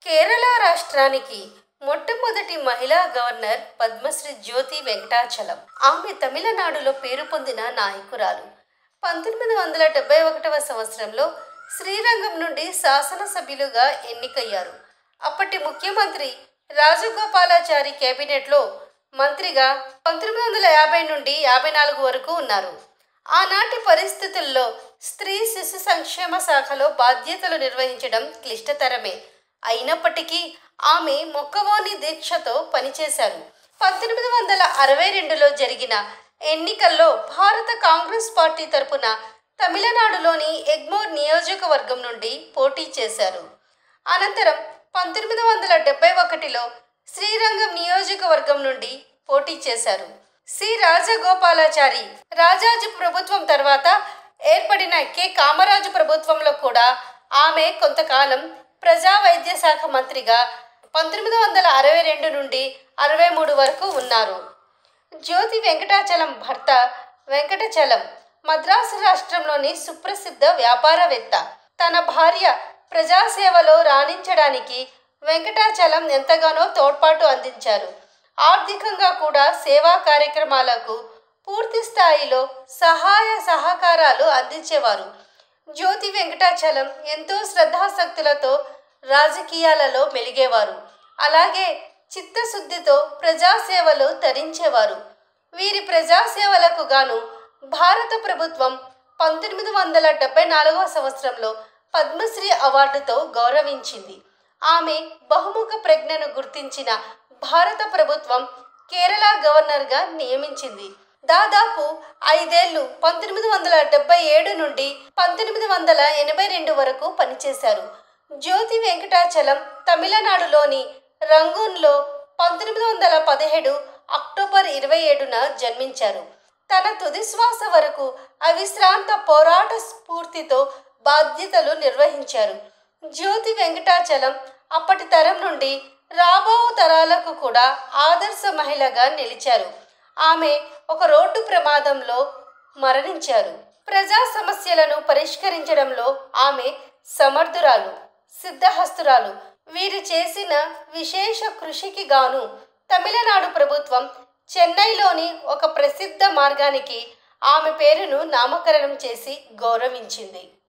కేరళ రాష్ట్రానికి మొట్టమొదటి మహిళా గవర్నర్ పద్మశ్రీ జ్యోతి వెంకటాచలం ఆమె తమిళనాడులో పేరు పొందిన నాయకురాలు పంతొమ్మిది వందల డెబ్బై ఒకటవ సంవత్సరంలో శ్రీరంగం నుండి శాసనసభ్యులుగా ఎన్నికయ్యారు అప్పటి ముఖ్యమంత్రి రాజగోపాలాచారి కేబినెట్లో మంత్రిగా పంతొమ్మిది వందల యాభై నుండి యాభై నాలుగు వరకు ఉన్నారు ఆనాటి పరిస్థితుల్లో స్త్రీ శిశు సంక్షేమ శాఖలో బాధ్యతలు నిర్వహించడం క్లిష్టతరమే అయినప్పటికీ ఆమె మొక్కవోని దీక్షతో పనిచేశారు పంతొమ్మిది వందల అరవై రెండులో జరిగిన ఎన్నికల్లో భారత కాంగ్రెస్ పార్టీ తరపున తమిళనాడులోని ఎగ్మోర్ నియోజకవర్గం నుండి పోటీ చేశారు అనంతరం పంతొమ్మిది వందల డెబ్బై ఒకటిలో శ్రీరంగం నియోజకవర్గం నుండి పోటీ చేశారు సి రాజగోపాలాచారి రాజాజు ప్రభుత్వం తర్వాత ఏర్పడిన కె కామరాజు ప్రభుత్వంలో కూడా ఆమె కొంతకాలం ప్రజా వైద్య శాఖ మంత్రిగా పంతొమ్మిది వందల అరవై రెండు నుండి అరవై మూడు వరకు ఉన్నారు జ్యోతి వెంకటాచలం భర్త వెంకటచలం మద్రాసు రాష్ట్రంలోని సుప్రసిద్ధ వ్యాపారవేత్త తన భార్య ప్రజాసేవలో రాణించడానికి వెంకటాచలం ఎంతగానో తోడ్పాటు అందించారు ఆర్థికంగా కూడా సేవా కార్యక్రమాలకు పూర్తి స్థాయిలో సహాయ సహకారాలు అందించేవారు జ్యోతి వెంకటాచలం ఎంతో శ్రద్ధాశక్తులతో రాజకీయాలలో మెలిగేవారు అలాగే చిత్తశుద్ధితో ప్రజాసేవలు తరించేవారు వీరి ప్రజాసేవలకు గాను భారత ప్రభుత్వం పంతొమ్మిది వందల డెబ్బై నాలుగవ సంవత్సరంలో పద్మశ్రీ అవార్డుతో గౌరవించింది ఆమె బహుముఖ ప్రజ్ఞను గుర్తించిన భారత ప్రభుత్వం కేరళ గవర్నర్గా నియమించింది దాదాపు ఐదేళ్లు పంతొమ్మిది వందల డెబ్బై ఏడు నుండి పంతొమ్మిది వందల ఎనభై రెండు వరకు పనిచేశారు జ్యోతి వెంకటాచలం తమిళనాడులోని రంగూన్లో పంతొమ్మిది వందల పదిహేడు అక్టోబర్ ఇరవై ఏడున జన్మించారు తన తుది శ్వాస వరకు అవిశ్రాంత పోరాట స్ఫూర్తితో బాధ్యతలు నిర్వహించారు జ్యోతి వెంకటాచలం అప్పటి తరం నుండి రాబో తరాలకు కూడా ఆదర్శ మహిళగా నిలిచారు ఆమె ఒక రోడ్డు ప్రమాదంలో మరణించారు ప్రజా సమస్యలను పరిష్కరించడంలో ఆమె సమర్థురాలు సిద్ధహస్తురాలు వీరు చేసిన విశేష కృషికి గాను తమిళనాడు ప్రభుత్వం చెన్నైలోని ఒక ప్రసిద్ధ మార్గానికి ఆమె పేరును నామకరణం చేసి గౌరవించింది